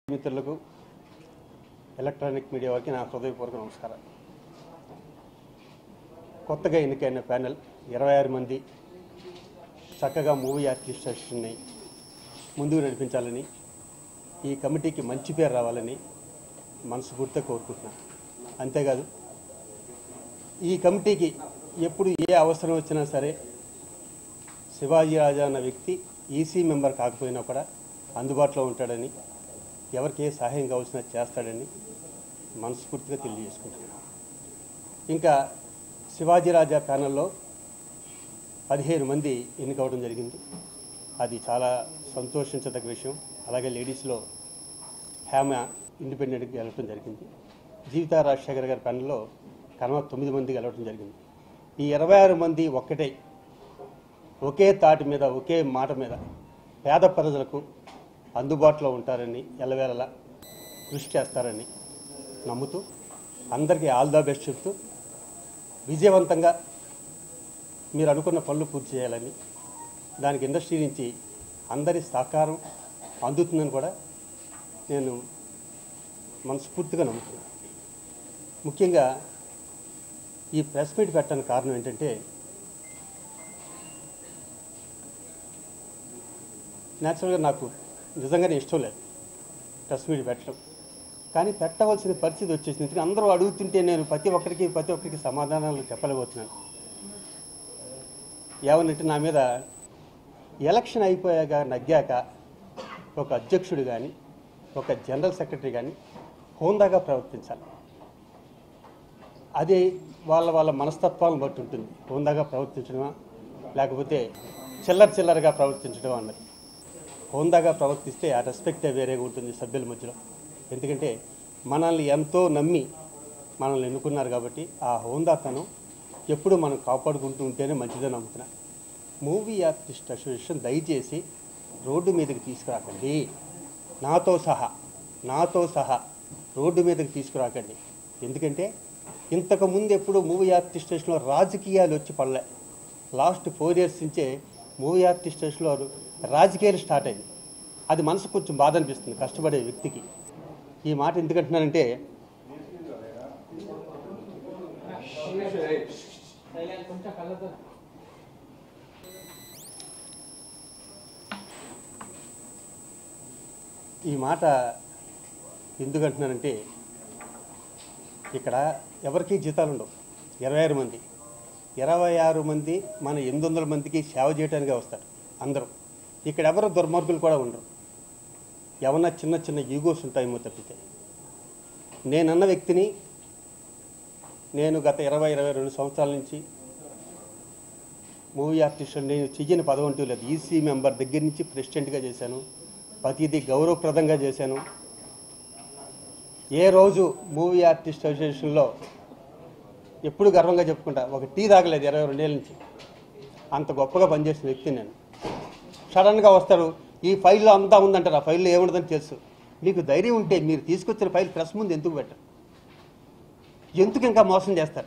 మిత్రులకు electronic media వారికి నా హృదయపూర్వక నమస్కారం కొత్తగా ఎన్నికైన ప్యానెల్ ఇరవై ఆరు మంది చక్కగా మూవీ ఆర్టిస్టేషన్ని ముందుకు నడిపించాలని ఈ కమిటీకి మంచి పేరు రావాలని మనస్ఫూర్తిగా కోరుకుంటున్నాను అంతేకాదు ఈ కమిటీకి ఎప్పుడు ఏ అవసరం వచ్చినా సరే శివాజీ రాజా అన్న వ్యక్తి ఈసీ మెంబర్ కాకపోయినా కూడా అందుబాటులో ఉంటాడని ఎవరికి ఏ సహాయం కావాల్సిన చేస్తాడని మనస్ఫూర్తిగా తెలియజేసుకుంటున్నాను ఇంకా శివాజీ రాజా ప్యానల్లో పదిహేను మంది ఎన్నికవడం జరిగింది అది చాలా సంతోషించదగ్గ విషయం అలాగే లేడీస్లో హేమ ఇండిపెండెంట్గా గెలవడం జరిగింది జీవిత రాజశేఖర్ గారి ప్యానల్లో కనవ తొమ్మిది మంది గెలవడం జరిగింది ఈ ఇరవై ఆరు మంది ఒక్కటే ఒకే తాటి మీద ఒకే మాట మీద పేద ప్రజలకు అందుబాటులో ఉంటారని ఎల్లవేళలా కృషి చేస్తారని నమ్ముతూ అందరికీ ఆల్ ద బెస్ట్ చెప్తూ విజయవంతంగా మీరు అనుకున్న పనులు పూర్తి చేయాలని దానికి ఇండస్ట్రీ నుంచి అందరి సహకారం అందుతుందని కూడా నేను మనస్ఫూర్తిగా నమ్ముతున్నాను ముఖ్యంగా ఈ ప్రెస్ మీట్ పెట్టడానికి కారణం ఏంటంటే న్యాచురల్గా నాకు నిజంగానే ఇష్టం లేదు ప్రెస్ మీట్ పెట్టడం కానీ పెట్టవలసిన పరిస్థితి వచ్చేసింది ఎందుకంటే అందరూ అడుగుతుంటే నేను ప్రతి ఒక్కరికి ప్రతి ఒక్కరికి సమాధానాలు చెప్పలేకపోతున్నాను ఏమనంటే నా మీద ఎలక్షన్ అయిపోయాక నగ్గాక ఒక అధ్యక్షుడు కానీ ఒక జనరల్ సెక్రటరీ కానీ హోందాగా ప్రవర్తించాలి అది వాళ్ళ వాళ్ళ మనస్తత్వాలను బట్టి ఉంటుంది హోందాగా ప్రవర్తించడమా లేకపోతే చిల్లర చిల్లరగా ప్రవర్తించడం అన్నది హోందాగా ప్రవర్తిస్తే ఆ రెస్పెక్టే వేరేగా ఉంటుంది సభ్యుల మధ్యలో ఎందుకంటే మనల్ని ఎంతో నమ్మి మనల్ని ఎన్నుకున్నారు కాబట్టి ఆ హోందాతనం ఎప్పుడు మనం కాపాడుకుంటూ ఉంటేనే మంచిదని నమ్ముతున్నా మూవీ ఆర్టిస్ట్ అసోసియేషన్ దయచేసి రోడ్డు మీదకి తీసుకురాకండి నాతో సహా నాతో సహా రోడ్డు మీదకి తీసుకురాకండి ఎందుకంటే ఇంతకుముందు ఎప్పుడు మూవీ ఆర్టిస్టేషన్లో రాజకీయాలు వచ్చి పడలే లాస్ట్ ఫోర్ ఇయర్స్ నుంచే మూవీ ఆర్టిస్టేషన్లో రాజకీయాలు స్టార్ట్ అయింది అది మనసు కొంచెం బాధ అనిపిస్తుంది కష్టపడే వ్యక్తికి ఈ మాట ఎందుకంటున్నానంటే ఈ మాట ఎందుకంటున్నానంటే ఇక్కడ ఎవరికీ జీతాలు ఉండవు ఇరవై ఆరు మంది ఇరవై ఆరు మంది మన ఎనిమిది వందల మందికి సేవ చేయడానికే వస్తారు అందరూ ఇక్కడ ఎవరు దుర్మార్గులు కూడా ఉండరు ఏమన్నా చిన్న చిన్న ఈగోస్ ఉంటాయేమో తప్పితే నేనన్న వ్యక్తిని నేను గత ఇరవై ఇరవై రెండు సంవత్సరాల నుంచి మూవీ ఆర్టిస్ట్ నేను చెయ్యని పదవి అంటూ లేదు ఈసీ మెంబర్ దగ్గర నుంచి ప్రెసిడెంట్గా చేశాను ప్రతిదీ గౌరవప్రదంగా చేశాను ఏ రోజు మూవీ ఆర్టిస్ట్ అసోసియేషన్లో ఎప్పుడు గర్వంగా చెప్పుకుంటా ఒక టీ తాగలేదు ఇరవై రెండేళ్ళ నుంచి అంత గొప్పగా పనిచేసిన వ్యక్తి నేను సడన్గా వస్తారు ఈ ఫైల్లో అంతా ఉందంటారు ఆ ఫైల్లో ఏముండదని తెలుసు మీకు ధైర్యం ఉంటే మీరు తీసుకొచ్చిన ఫైల్ ప్రెస్ ముందు ఎందుకు పెట్టరు ఎందుకు ఇంకా మోసం చేస్తారు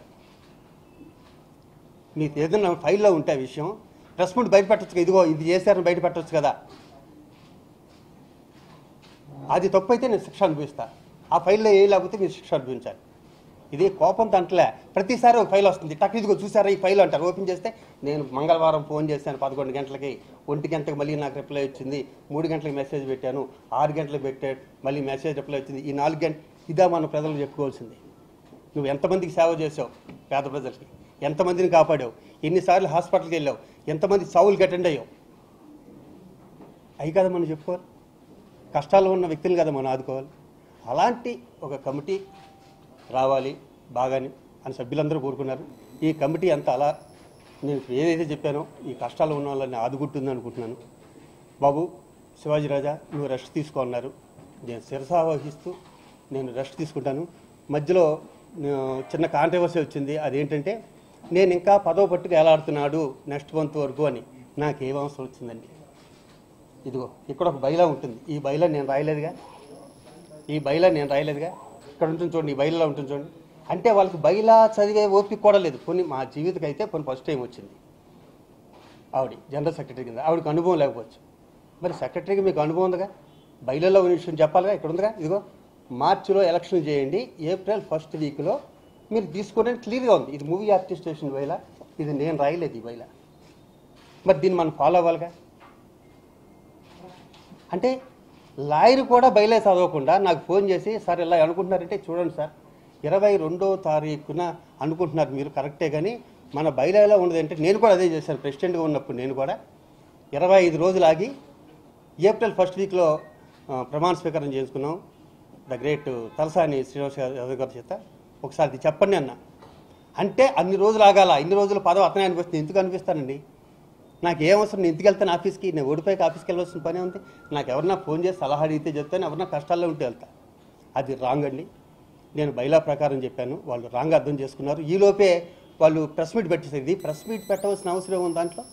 మీకు ఏదైనా ఫైల్లో ఉంటే ఆ విషయం ప్రెస్ ముందు బయట పెట్టచ్చు ఇదిగో ఇది చేశారని బయట పెట్టచ్చు కదా అది తప్పు అయితే నేను శిక్ష అనుభవిస్తా ఆ ఫైల్లో ఏ లేకపోతే మీరు శిక్ష అనుభవించాలి ఇది కోపం తంటలే ప్రతిసారి ఒక ఫైల్ వస్తుంది టక్ ఇదిగో చూసారా ఈ ఫైల్ అంటారు ఓపెన్ చేస్తే నేను మంగళవారం ఫోన్ చేశాను పదకొండు గంటలకి ఒంటి గంటలకు మళ్ళీ నాకు రిప్లై వచ్చింది మూడు గంటలకు మెసేజ్ పెట్టాను ఆరు గంటలకు పెట్టాడు మళ్ళీ మెసేజ్ రిప్లై వచ్చింది ఈ నాలుగు గంట ఇదా మన ప్రజలకు చెప్పుకోవాల్సింది నువ్వు ఎంతమందికి సేవ చేసావు పేద ప్రజలకి ఎంతమందిని కాపాడావు ఎన్నిసార్లు హాస్పిటల్కి వెళ్ళావు ఎంతమంది చావులకి అటెండ్ అయ్యావు అవి కదా మనం చెప్పుకోవాలి కష్టాల్లో ఉన్న వ్యక్తులు కదా మనం ఆదుకోవాలి అలాంటి ఒక కమిటీ రావాలి బాగాని అని సభ్యులందరూ కోరుకున్నారు ఈ కమిటీ అంతా అలా నేను ఇప్పుడు ఏదైతే చెప్పానో ఈ కష్టాలు ఉన్న వాళ్ళని ఆదుకుంటుంది అనుకుంటున్నాను బాబు శివాజీ రాజా నువ్వు రెస్ట్ తీసుకో అన్నారు నేను శిరసా వహిస్తూ నేను రెస్ట్ తీసుకుంటాను మధ్యలో ఆ, చిన్న కాంట్రవర్సీ వచ్చింది అదేంటంటే నేను ఇంకా పదవ పట్టుకు ఎలాడుతున్నాడు నెక్స్ట్ మంత్ వరకు అని నాకేం అవసరం వచ్చిందండి ఇదిగో ఇక్కడ ఒక బైలా ఉంటుంది ఈ బైలా నేను రాయలేదుగా ఈ బైలా నేను రాయలేదుగా ఇక్కడ ఉంటుంది చూడండి ఈ బైలా ఉంటుంది చూడండి అంటే వాళ్ళకి బైలా చదివే ఓపిక కూడా లేదు కొన్ని మా జీవితకి అయితే కొన్ని ఫస్ట్ టైం వచ్చింది ఆవిడ జనరల్ సెక్రటరీ కింద ఆవిడకి అనుభవం లేకపోవచ్చు మరి సెక్రటరీకి మీకు అనుభవం ఉందిగా బయలులో ఉన్న విషయం చెప్పాలిగా ఇక్కడ ఉందిగా ఇదిగో మార్చిలో ఎలక్షన్ చేయండి ఏప్రిల్ ఫస్ట్ వీక్లో మీరు తీసుకోవడానికి క్లియర్గా ఉంది ఇది మూవీ ఆర్టిస్ట్ స్టేషన్ బయల ఇది నేను రాయలేదు ఈ బయల మరి దీన్ని మనం ఫాలో అవ్వాలిగా అంటే లాయర్ కూడా బయలే చదవకుండా నాకు ఫోన్ చేసి సార్ ఇలా అనుకుంటున్నారంటే చూడండి సార్ ఇరవై రెండో తారీఖున అనుకుంటున్నారు మీరు కరెక్టే కానీ మన బయలులో ఉన్నదంటే నేను కూడా అదే చేశాను ప్రెసిడెంట్గా ఉన్నప్పుడు నేను కూడా ఇరవై ఐదు రోజులు ఆగి ఏప్రిల్ ఫస్ట్ వీక్లో ఆ, ప్రమాణ స్వీకారం చేసుకున్నాం ద గ్రేట్ తలసాని శ్రీనివాస్ యాదవ్ గారి చేత ఒకసారి ఇది చెప్పండి అన్న అంటే అన్ని రోజులు ఆగాల ఇన్ని రోజులు పదవి అతనే అనిపిస్తుంది ఎందుకు అనిపిస్తానండి నాకు ఏం అవసరం నేను ఇంటికి వెళ్తాను ఆఫీస్కి నేను ఓడిపోయాక ఆఫీస్కి వెళ్ళవలసిన పని ఉంది నాకు ఎవరన్నా ఫోన్ చేసి సలహా అడిగితే చెప్తాను ఎవరన్నా కష్టాల్లో ఉంటే వెళ్తా అది రాంగ్ అండి నేను బైలా ప్రకారం చెప్పాను వాళ్ళు రాంగ్ అర్థం చేసుకున్నారు ఈలోపే వాళ్ళు ప్రెస్ మీట్ పెట్టేసారు ఇది ప్రెస్ మీట్ పెట్టవలసిన అవసరం ఉంది దాంట్లో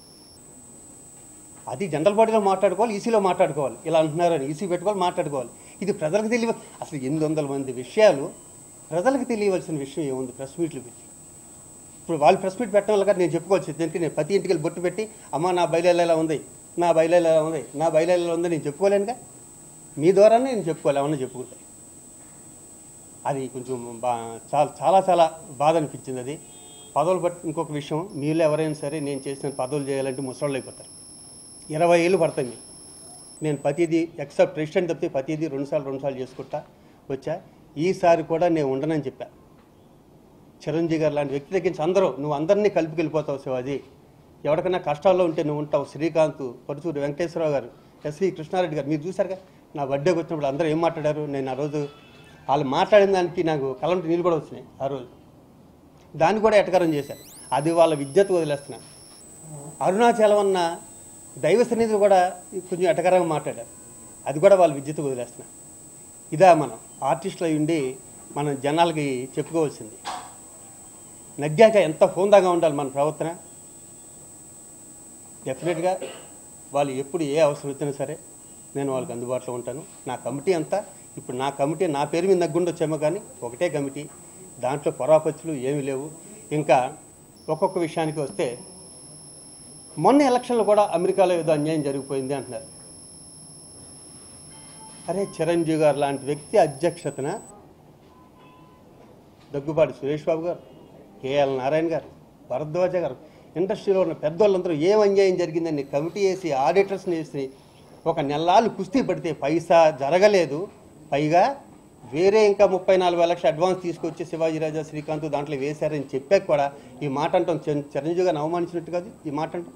అది జనరల్ బాడీలో మాట్లాడుకోవాలి ఈసీలో మాట్లాడుకోవాలి ఇలా అంటున్నారని ఈసీ పెట్టుకోవాలి మాట్లాడుకోవాలి ఇది ప్రజలకు తెలియ అసలు ఎనిమిది వందల మంది విషయాలు ప్రజలకు తెలియవలసిన విషయం ఏముంది ప్రెస్ మీట్లు పెట్టి ఇప్పుడు వాళ్ళు ప్రెస్ మీట్ పెట్టడం వల్ల నేను చెప్పుకోవచ్చు ఎందుకంటే నేను ప్రతి ఇంటికి వెళ్ళి బొట్టు పెట్టి అమ్మ నా బయలు ఎలా ఉంది నా బయలు ఎలా ఉంది నా బయలు ఎలా ఉంది నేను చెప్పుకోలేనుగా మీ ద్వారానే నేను చెప్పుకోవాలి ఏమన్నా చెప్పుకుంటే అది కొంచెం బా చాలా చాలా చాలా బాధ అనిపించింది అది పదవులు బట్టి ఇంకొక విషయం మీలో ఎవరైనా సరే నేను చేసిన పదవులు చేయాలంటే ముసలోళ్ళు అయిపోతారు ఇరవై ఏళ్ళు పడతాయి మీకు నేను ప్రతిదీ ఎక్సెప్ట్ ప్రెసిడెంట్ తప్పితే ప్రతిదీ రెండుసార్లు రెండుసార్లు చేసుకుంటా వచ్చా ఈసారి కూడా నేను ఉండనని చెప్పా చిరంజీవి గారు లాంటి వ్యక్తి దగ్గర నుంచి అందరూ నువ్వు అందరినీ కలిపి వెళ్ళిపోతావు శివాజీ ఎవరికైనా కష్టాల్లో ఉంటే నువ్వు ఉంటావు శ్రీకాంత్ పరుచూరి వెంకటేశ్వరరావు గారు ఎస్వి కృష్ణారెడ్డి గారు మీరు చూసారుగా నా బర్త్డేకి వచ్చినప్పుడు అందరూ ఏం మాట్లాడారు నేను ఆ రోజు వాళ్ళు మాట్లాడిన దానికి నాకు కలంటి నీళ్ళు కూడా వచ్చినాయి ఆ రోజు దాన్ని కూడా ఎటకారం చేశారు అది వాళ్ళ విద్యత వదిలేస్తున్నాను అరుణాచలం అన్న దైవ సన్నిధి కూడా కొంచెం ఎటకరంగా మాట్లాడారు అది కూడా వాళ్ళు విద్యుత్ వదిలేస్తున్నారు ఇదా మనం ఆర్టిస్టులు అయి ఉండి మనం జనాలకి చెప్పుకోవాల్సింది నగ్గాక ఎంత హోందాగా ఉండాలి మన ప్రవర్తన డెఫినెట్గా వాళ్ళు ఎప్పుడు ఏ అవసరం వచ్చినా సరే నేను వాళ్ళకి అందుబాటులో ఉంటాను నా కమిటీ అంతా ఇప్పుడు నా కమిటీ నా పేరు మీద నగ్గుండొచ్చేమో కానీ ఒకటే కమిటీ దాంట్లో పొరాపచ్చులు ఏమీ లేవు ఇంకా ఒక్కొక్క విషయానికి వస్తే మొన్న ఎలక్షన్లో కూడా అమెరికాలో ఏదో అన్యాయం జరిగిపోయింది అంటున్నారు అరే చిరంజీవి గారు లాంటి వ్యక్తి అధ్యక్షతన దగ్గుబాటి సురేష్ బాబు గారు కేఎల్ నారాయణ గారు భరద్వాజ గారు ఇండస్ట్రీలో ఉన్న పెద్దోళ్ళందరూ ఏం అన్యాయం జరిగిందని కమిటీ వేసి ఆడిటర్స్ని వేసి ఒక నెలలు కుస్తీ పడితే పైసా జరగలేదు పైగా వేరే ఇంకా ముప్పై నాలుగు లక్షల అడ్వాన్స్ తీసుకొచ్చి శివాజీ రాజా శ్రీకాంత్ దాంట్లో వేశారని చెప్పాక కూడా ఈ మాట అంటాం చిరం- చిరంజీవి గారిని అవమానించినట్టు కాదు ఈ మాట అంటాం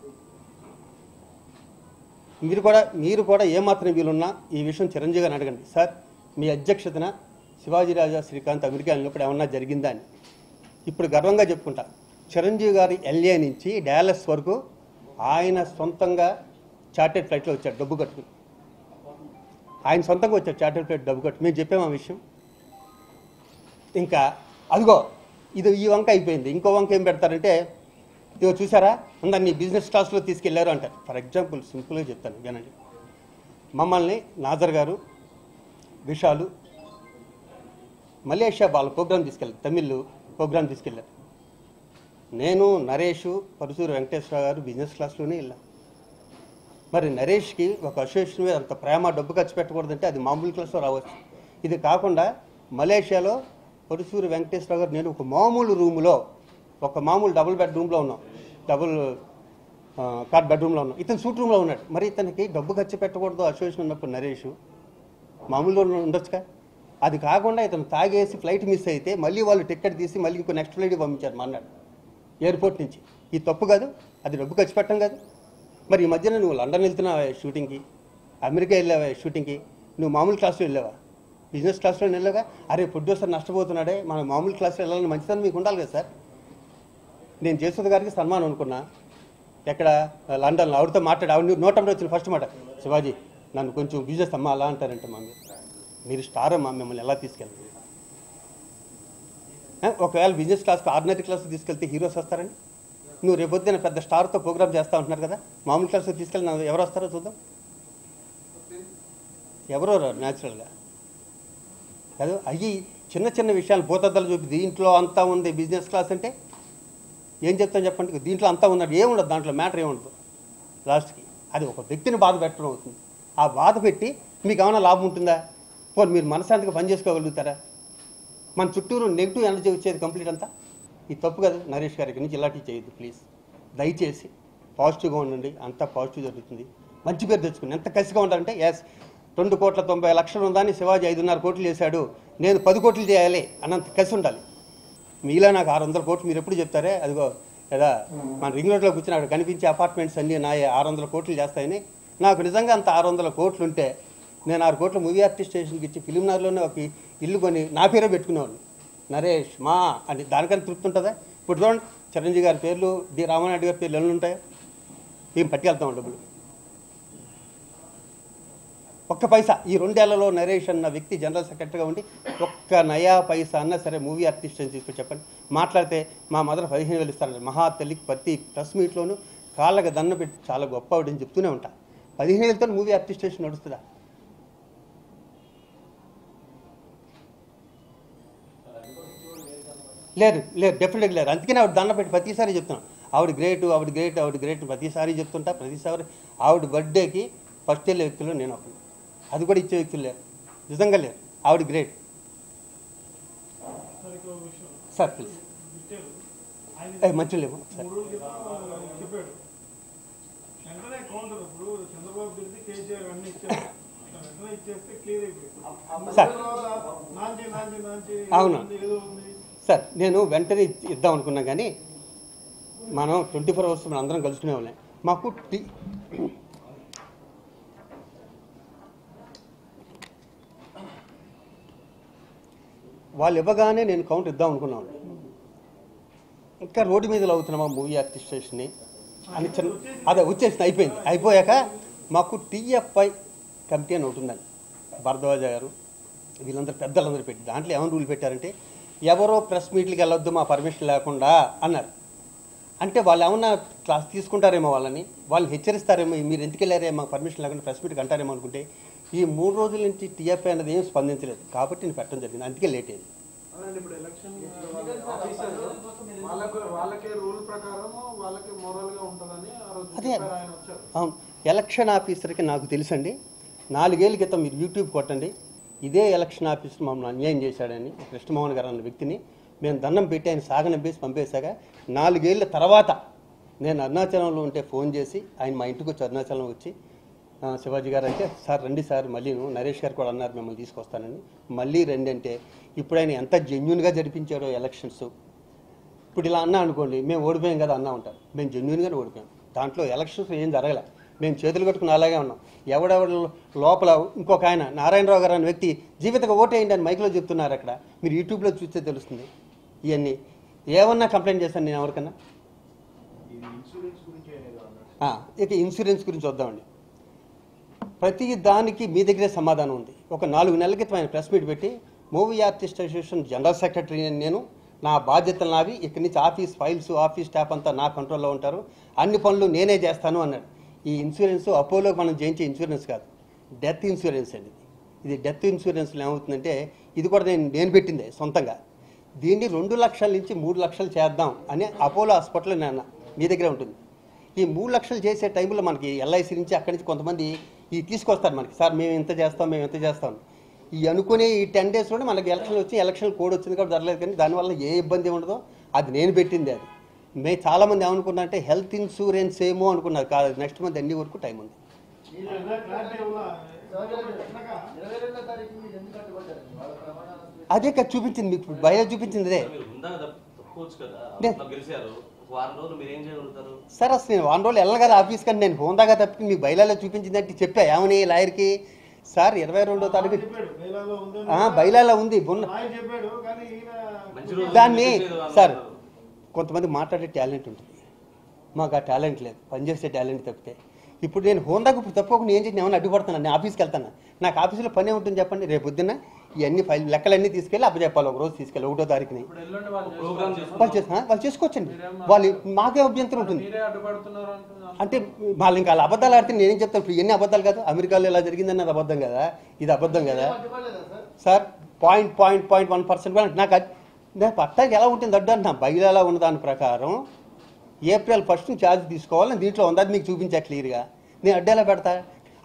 మీరు కూడా మీరు కూడా ఏమాత్రం వీలున్నా ఈ విషయం చిరంజీవి గారిని అడగండి సార్ మీ అధ్యక్షతన శివాజీ రాజా శ్రీకాంత్ అమెరికా వెళ్ళినప్పుడు ఏమన్నా జరిగిందా అని ఇప్పుడు గర్వంగా చెప్పుకుంటా చిరంజీవి గారి ఎల్ఏ నుంచి డాలస్ వరకు ఆయన సొంతంగా చార్టెడ్ ఫ్లైట్లో వచ్చాడు డబ్బు కట్టుకుని ఆయన సొంతంగా వచ్చాడు చార్టెడ్ ఫ్లైట్ డబ్బు కట్టు మేము చెప్పాము ఆ విషయం ఇంకా అదిగో ఇది ఈ వంక అయిపోయింది ఇంకో వంక ఏం పెడతారంటే ఇదిగో చూసారా అందరినీ బిజినెస్ క్లాస్లో తీసుకెళ్లారు అంటారు ఫర్ ఎగ్జాంపుల్ సింపుల్గా చెప్తాను వినండి మమ్మల్ని నాజర్ గారు విషాలు మలేషియా వాళ్ళ ప్రోగ్రామ్ తీసుకెళ్ళారు తమిళ్ ప్రోగ్రామ్ తీసుకెళ్ళారు నేను నరేష్ పరుసూరు వెంకటేశ్వర గారు బిజినెస్ క్లాస్లోనే వెళ్ళాం మరి నరేష్కి ఒక అసోసియేషన్ మీద అంత ప్రేమ డబ్బు ఖర్చు పెట్టకూడదంటే అది మామూలు క్లాస్లో రావచ్చు ఇది కాకుండా మలేషియాలో పరుసూరు వెంకటేశ్వర గారు నేను ఒక మామూలు రూములో ఒక మామూలు డబుల్ బెడ్ రూమ్లో ఉన్నాం డబుల్ కార్డ్ బెడ్రూమ్లో ఉన్నాం ఇతను సూట్ రూమ్లో ఉన్నాడు మరి ఇతనికి డబ్బు ఖర్చు పెట్టకూడదు అసోసియేషన్ ఉన్నప్పుడు నరేష్ మామూలుగా ఉండొచ్చుగా అది కాకుండా ఇతను తాగేసి ఫ్లైట్ మిస్ అయితే మళ్ళీ వాళ్ళు టికెట్ తీసి మళ్ళీ ఇంకో నెక్స్ట్ ఫ్లైట్ పంపించారు మన్నాడు ఎయిర్పోర్ట్ నుంచి ఇది తప్పు కాదు అది డబ్బు ఖర్చు పెట్టం కాదు మరి ఈ మధ్యన నువ్వు లండన్ వెళ్తున్నావా షూటింగ్కి అమెరికా వెళ్ళావా షూటింగ్కి నువ్వు మామూలు క్లాస్లో వెళ్ళావా బిజినెస్ క్లాస్లో వెళ్ళావా అరే ప్రొడ్యూసర్ నష్టపోతున్నాడే మన మామూలు క్లాస్లో వెళ్ళాలని మంచిదని మీకు ఉండాలి కదా సార్ నేను జయసుధ గారికి సన్మానం అనుకున్నా ఎక్కడ లండన్లో ఆవిడతో మాట్లాడి ఆవిడ నూట అరవై వచ్చిన ఫస్ట్ మాట శివాజీ నన్ను కొంచెం బిజినెస్ అమ్మా అలా అంటారంటే మా మీరు మీరు స్టార్ అమ్మా మిమ్మల్ని ఎలా తీసుకెళ్తారు ఆ, ఒకవేళ బిజినెస్ క్లాస్కి ఆర్డినరీ క్లాస్ తీసుకెళ్తే హీరోస్ వస్తారండి నువ్వు రేపొద్దున పెద్ద స్టార్తో ప్రోగ్రామ్ చేస్తా ఉంటున్నారు కదా మామూలు క్లాస్లో తీసుకెళ్ళి నా- ఎవరు వస్తారో చూద్దాం ఎవరో రారు న్యాచురల్గా కాదు అయ్యి చిన్న చిన్న విషయాలు భూతద్దలు చూపి దీంట్లో అంతా ఉంది బిజినెస్ క్లాస్ అంటే ఏం చెప్తాను చెప్పండి దీంట్లో అంతా ఉన్నాడు ఏముండదు దాంట్లో మ్యాటర్ ఏముండదు లాస్ట్కి అది ఒక వ్యక్తిని బాధ పెట్టడం అవుతుంది ఆ బాధ పెట్టి మీకు ఏమైనా లాభం ఉంటుందా పోనీ మీరు మనశాంతిగా పని చేసుకోగలుగుతారా మన చుట్టూరు నెగిటివ్ ఎనర్జీ వచ్చేది కంప్లీట్ అంతా ఇది తప్పు కదా నరేష్ గారి నుంచి ఇలాంటివి చేయొద్దు ప్లీజ్ దయచేసి పాజిటివ్గా ఉండండి అంతా పాజిటివ్ జరుగుతుంది మంచి పేరు తెచ్చుకుని ఎంత కసిగా ఉంటారంటే ఎస్ రెండు కోట్ల తొంభై లక్షలు ఉందని శివాజీ ఐదున్నర కోట్లు చేశాడు నేను పది కోట్లు చేయాలి అన్నంత కసి ఉండాలి మీలా నాకు ఆరు వందల కోట్లు మీరు ఎప్పుడు చెప్తారే అదిగో కదా మన రింగ్ రోడ్లో కూర్చుని అక్కడ కనిపించే అపార్ట్మెంట్స్ అన్నీ నా ఆరు వందల కోట్లు చేస్తాయని నాకు నిజంగా అంత ఆరు వందల కోట్లు ఉంటే నేను ఆరు కోట్ల మూవీ ఆర్టిస్ట్ స్టేషన్కి ఇచ్చి ఫిలింనగర్లోనే ఒక ఇల్లు కొని నా పేరే పెట్టుకునేవాడిని నరేష్ మా అని దానికన్నా తృప్తి ఉంటుందా ఇప్పుడు చూడండి చిరంజీవి గారి పేర్లు డి రామానాయుడు గారి పేర్లు ఎన్ని ఉంటాయో ఏం పట్టుకెళ్తాం డబ్బులు ఒక్క పైసా ఈ రెండేళ్లలో నరేష్ అన్న వ్యక్తి జనరల్ సెక్రటరీగా ఉండి ఒక్క నయా పైసా అన్నా సరే మూవీ ఆర్టిస్ట్ అని తీసుకొని చెప్పండి మాట్లాడితే మా మదర్ పదిహేను వేలు ఇస్తారండి మహా తల్లికి ప్రతి ప్రెస్ మీట్లోనూ కాళ్ళకి దండ పెట్టి చాలా గొప్ప ఆవిడని చెప్తూనే ఉంటా పదిహేను వేలతో మూవీ ఆర్టిస్ట్ స్టేషన్ నడుస్తుందా లేరు లేరు డెఫినెట్గా లేరు అందుకనే ఆవిడ దండ పెట్టి ప్రతిసారి చెప్తున్నాను ఆవిడ గ్రేట్ ఆవిడ గ్రేట్ ఆవిడ గ్రేట్ ప్రతిసారి చెప్తుంటా ప్రతిసారి ఆవిడ బర్త్డేకి ఫస్ట్ వెళ్ళే వ్యక్తులు నేను ఒకడు అది కూడా ఇచ్చే వ్యక్తులు లేరు నిజంగా లేరు ఆవిడ గ్రేట్ సార్ ఇంకో విషయం సార్ ప్లీజ్ ఇచ్చారు ఆయన ఏ మంచి లేవు సార్ మూడు రోజుల క్రితం చెప్పాడు వెంటనే కౌంటర్ ఇప్పుడు చంద్రబాబు తిరిగి కేసీఆర్ అన్ని ఇచ్చారు వెంటనే ఇచ్చేస్తే క్లియర్ అయిపోయింది సార్. నాంచి నాంచి నాంచి అవును. ఉంది, ఏదో ఉంది సార్ నేను వెంటనే ఇచ్చి- ఇద్దాం అనుకున్నా కానీ మనం ట్వంటీ ఫోర్ అవర్స్ మనం అందరం కలుసుకునే వాళ్ళం మాకు టీ వాళ్ళు ఇవ్వగానే నేను కౌంట్ ఇద్దాం అనుకున్నాను ఇంకా రోడ్డు మీద అవుతున్నామా మూవీ ఆర్టిస్ట్ స్టేషన్ని అని చిన్న అదే వచ్చేసింది అయిపోయింది అయిపోయాక మాకు టీఎఫ్ఐ కమిటీ అని ఒకటి ఉందండి భరద్వాజ గారు వీళ్ళందరూ పెద్దలందరూ పెట్టి దాంట్లో ఏమైనా రూల్ పెట్టారంటే ఎవరో ప్రెస్ మీట్లకి వెళ్ళొద్దు మా పర్మిషన్ లేకుండా అన్నారు అంటే వాళ్ళు ఏమన్నా క్లాస్ తీసుకుంటారేమో వాళ్ళని వాళ్ళని హెచ్చరిస్తారేమో మీరు ఎందుకు వెళ్ళారే మాకు పర్మిషన్ లేకుండా ప్రెస్ మీట్కి అంటారేమో అనుకుంటే ఈ మూడు రోజుల నుంచి టీఎఫ్ఐ అనేది ఏం స్పందించలేదు కాబట్టి నేను పెట్టడం జరిగింది అందుకే లేట్ అయింది అవునండి ఇప్పుడు ఎలక్షన్ ఆఫీసర్ వాళ్ళకు వాళ్ళకే రూల్ ప్రకారం వాళ్ళకే మోరల్ గా ఉంటుందని ఆ రోజు అదే. చెప్పారు ఆయన వచ్చారు అవును ఎలక్షన్ ఆఫీసర్కి నాకు తెలుసండి నాలుగేళ్ల క్రితం మీరు యూట్యూబ్ కొట్టండి ఇదే ఎలక్షన్ ఆఫీసర్ మమ్మల్ని అన్యాయం చేశాడని కృష్ణమోహన్ గారు అన్న వ్యక్తిని మేము దండం పెట్టి ఆయన సాగనంపేసి పంపేశాక నాలుగేళ్ల తర్వాత నేను అరుణాచలంలో ఉంటే ఫోన్ చేసి ఆయన మా ఇంటికి వచ్చి అరుణాచలం వచ్చి "ఆ, శివాజీ గారు అంటే సార్ రండి సార్ మళ్ళీ నరేష్ గారు కూడా అన్నారు మిమ్మల్ని తీసుకొస్తానని మళ్ళీ రండి అంటే ఇప్పుడు ఆయన ఎంత జెన్యున్గా జరిపించారో ఎలక్షన్స్ ఇప్పుడు ఇలా అన్నా అనుకోండి మేము ఓడిపోయాం కదా అన్నా ఉంటారు మేము జెన్యున్గానే ఓడిపోయాం దాంట్లో ఎలక్షన్స్ ఏం జరగలే మేము చేతులు కట్టుకుని అలాగే ఉన్నాం ఎవడెవడ లోపల ఇంకొక ఆయన నారాయణరావు గారు అనే వ్యక్తి జీవితంగా ఓటేయండి అని మైక్లో చెప్తున్నారు అక్కడ మీరు యూట్యూబ్లో చూస్తే తెలుస్తుంది ఇవన్నీ ఏమన్నా కంప్లైంట్ చేశాను నేను ఎవరికన్నా ఆ, ఇక ఇన్సూరెన్స్ గురించి వద్దామండి ప్రతి దానికి మీ దగ్గరే సమాధానం ఉంది ఒక నాలుగు నెలల క్రితం ఆయన ప్రెస్ మీట్ పెట్టి movie artist association general secretary నేను నా బాధ్యతలు నావి ఇక్కడి నుంచి ఆఫీస్ ఫైల్స్ ఆఫీస్ స్టాఫ్ అంతా నా కంట్రోల్లో ఉంటారు అన్ని పనులు నేనే చేస్తాను అన్నాడు ఈ ఇన్సూరెన్స్ అపోలో మనం చేయించే ఇన్సూరెన్స్ కాదు డెత్ ఇన్సూరెన్స్ అండి ఇది డెత్ ఇన్సూరెన్స్లో ఏమవుతుందంటే ఇది కూడా నేను నేను పెట్టిందే సొంతంగా దీన్ని రెండు లక్షల నుంచి మూడు లక్షలు చేద్దాం అని అపోలో హాస్పిటల్ నేను మీ దగ్గరే ఉంటుంది ఈ మూడు లక్షలు చేసే టైంలో మనకి ఎల్ఐసి నుంచి అక్కడి నుంచి కొంతమంది ఈ తీసుకొస్తారు మనకి సార్ మేము ఇంత చేస్తాం మేము ఇంత చేస్తాం ఈ అనుకునే ఈ టెన్ డేస్లోనే మనకి ఎలక్షన్ వచ్చి ఎలక్షన్ కోడ్ వచ్చింది కాబట్టి జరగలేదు కానీ దానివల్ల ఏ ఇబ్బంది ఉండదో అది నేను పెట్టింది అది మే చాలామంది ఏమనుకున్నా అంటే హెల్త్ ఇన్సూరెన్స్ ఏమో అనుకున్నారు కాదు నెక్స్ట్ మంత్ ఎన్ని వరకు టైం ఉంది మీరు ఏదైనా క్లారిటీ ఇవ్వాలా? ఇరవై రెండో తారీఖు మీరు ఎందుకు అడ్డుపడ్డారు వాళ్ళ ప్రమాణాలు అదే కదా చూపించింది మీకు బయట చూపించింది అదే మీరు ఉందాక తప్ప- తప్పుకోవచ్చు కదా నే- అట్లా గెలిచారు ఒక వారం రోజులు మీరు ఏం చేయగలుగుతారు సార్ అసలు నేను వారం రోజులు వెళ్ళను కదా ఆఫీస్ కానీ నేను హోందాగా తప్పి మీకు బయలాలో చూపించింది అంటే చెప్పా ఏమని లాయర్కి సార్ ఇరవై రెండో తారీఖు చెప్పాడు బైలాలో ఉంది ఆ, బయలాలో ఉంది ఉన్న ఆయన చెప్పాడు కానీ మంచి ఈయన రోజు దాన్ని మెసేజ్ ఏదో సార్ అన్నారు. కొంతమంది మాట్లాడే టాలెంట్ ఉంటుంది మాకు ఆ టాలెంట్ లేదు పనిచేసే టాలెంట్ తప్పితే ఇప్పుడు నేను హోందాకు ఇప్పుడు తప్పకుండా ఏం చేసి ఏమైనా అడ్డుపడుతున్నాను నేను ఆఫీస్కి వెళ్తాను నాకు ఆఫీస్లో పని ఉంటుంది చెప్పండి రేపు పొద్దున్న ఇవన్నీ ఫైల్ లెక్కలన్నీ తీసుకెళ్ళి అప్పచెప్పాలి ఒక రోజు తీసుకెళ్ళి ఒకటో తారీఖుని ఇప్పుడు ఎల్లుండి వాళ్ళు ప్రోగ్రామ్ చేసుకోవాలి. వాళ్ళు చేసి వాళ్ళు చేసుకోవచ్చండి వాళ్ళు మాకే అభ్యంతరం ఉంటుంది మీరే అడ్డుపడుతున్నారు అంటున్నారు అంటే వాళ్ళు ఇంకా వాళ్ళ అబద్ధాలు ఆడితే నేనేం చెప్తాను ఇప్పుడు ఎన్ని అబద్ధాలు కాదు అమెరికాలో ఇలా జరిగిందని అది అబద్ధం కదా ఇది అబద్ధం కదా అడ్డుపడలేదా sir sir point point point one percent కూడా నాకు అది- నాకు పట్టాకి ఎలా ఉంటుంది అడ్డు అంటున్నా బయలు ఎలా ఉన్న దాని ప్రకారం ఏప్రిల్ ఫస్ట్ ఛార్జ్ తీసుకోవాలని దీంట్లో ఉంది అది మీకు చూపించా క్లియర్గా నేను అడ్డు ఎలా పెడతా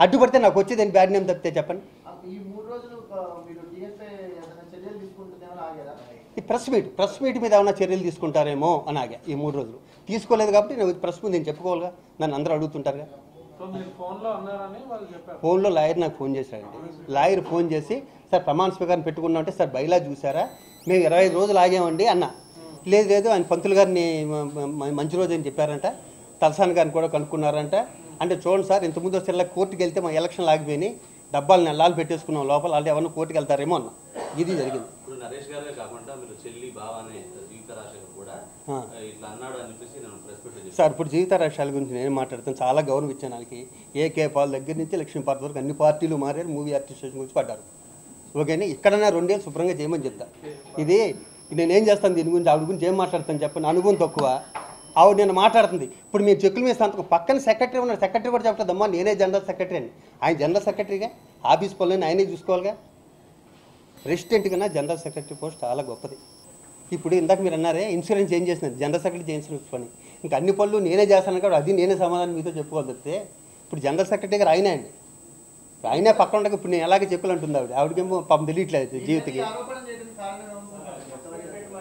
అడ్డుపడితే నాకు వచ్చేది బ్యాడ్ నేమ్ తప్పితే చెప్పండి ఈ మూడు రోజులు ఆ, మీరు డిఎస్ఐ ఏదైనా చర్యలు తీసుకుంటుందేమో ఆగారా ఈ ప్రెస్ మీట్ ప్రెస్ మీట్ మీద ఏమైనా చర్యలు తీసుకుంటారేమో అని ఆగా ఈ మూడు రోజులు తీసుకోలేదు కాబట్టి నేను ప్రెస్ ముందు నేను చెప్పుకోవాలిగా నన్ను అందరూ అడుగుతుంటారుగా సో మీరు ఫోన్లో అన్నారని వాళ్ళు చెప్పారు ఫోన్లో లాయర్ నాకు ఫోన్ చేశాడండి లాయర్ ఫోన్ చేసి సార్ ప్రమాణ స్వీకారం పెట్టుకున్నా అంటే సార్ బయలా చూసారా మేము ఇరవై ఐదు రోజులు ఆగామండి అన్న లేదు లేదు ఆయన పంతులు గారిని మ- మ- మంచి రోజు అని చెప్పారంట తలసాని గారిని కూడా కనుక్కున్నారంట అంటే చూడండి సార్ ఇంతకుముందు వస్తే ఇలా కోర్టుకి వెళ్తే మా ఎలక్షన్ ఆగిపోయినాయి డబ్బాలు నెలలు పెట్టేసుకున్నాం లోపల వాళ్ళు ఎవరిని కోర్టుకి వెళ్తారేమో అన్న ఇది జరిగింది ఇప్పుడు నరేష్ గారే కాకుండా మీరు చెల్లి బావ అనే జీవిత రాశి కూడా ఆ. ఇట్లా అన్నాడు అని చెప్పేసి నేను ప్రెస్ మీట్ చెప్పాను సార్ ఇప్పుడు జీవిత రాష్ట్రాల గురించి నేను మాట్లాడుతాను చాలా గౌరవం ఇచ్చాను వాళ్ళకి ఏకే పాల్ దగ్గర నుంచి లక్ష్మీ పార్టీ వరకు అన్ని పార్టీలు మారారు మూవీ ఆర్టిస్టేషన్ గురించి పడ్డారు ఓకేనా ఇక్కడన్నా రెండేళ్ళు శుభ్రంగా చేయమని చెప్తా ఇది నేనేం చేస్తాను దీని గురించి ఆవిడ గురించి ఏం మాట్లాడతాను చెప్పండి అనుభవం తక్కువ ఆవిడ నేను మాట్లాడుతుంది ఇప్పుడు మీరు చెక్కుల మీద సంతకం పక్కన సెక్రటరీ ఉన్నారు సెక్రటరీ కూడా చెప్తుందమ్మా నేనే జనరల్ సెక్రటరీ అని ఆయన జనరల్ సెక్రటరీగా ఆఫీస్ పనులని ఆయనే చూసుకోవాలిగా ప్రెసిడెంట్ కన్నా జనరల్ సెక్రటరీ పోస్ట్ చాలా గొప్పది ఇప్పుడు ఇందాక మీరు అన్నారే ఇన్సూరెన్స్ ఏం చేసినది జనరల్ సెక్రటరీ ఇన్సూరెన్స్ పని ఇంకా అన్ని పనులు నేనే చేస్తాను కాబట్టి అది నేనే సమాధానం మీతో చెప్పుకోవాలి తప్పితే ఇప్పుడు జనరల్ సెక్రటరీ గారు ఆయనే అండి ఆయనే పక్కన ఉండగా ఇప్పుడు నేను ఎలాగే చెప్పాలి అంటుంది ఆవిడ ఆవిడకేమో పాపం తెలియట్లేదు జీవితకి ఈ ఆరోపణ చేయడానికి కారణం ఏమనుకుంటున్నారు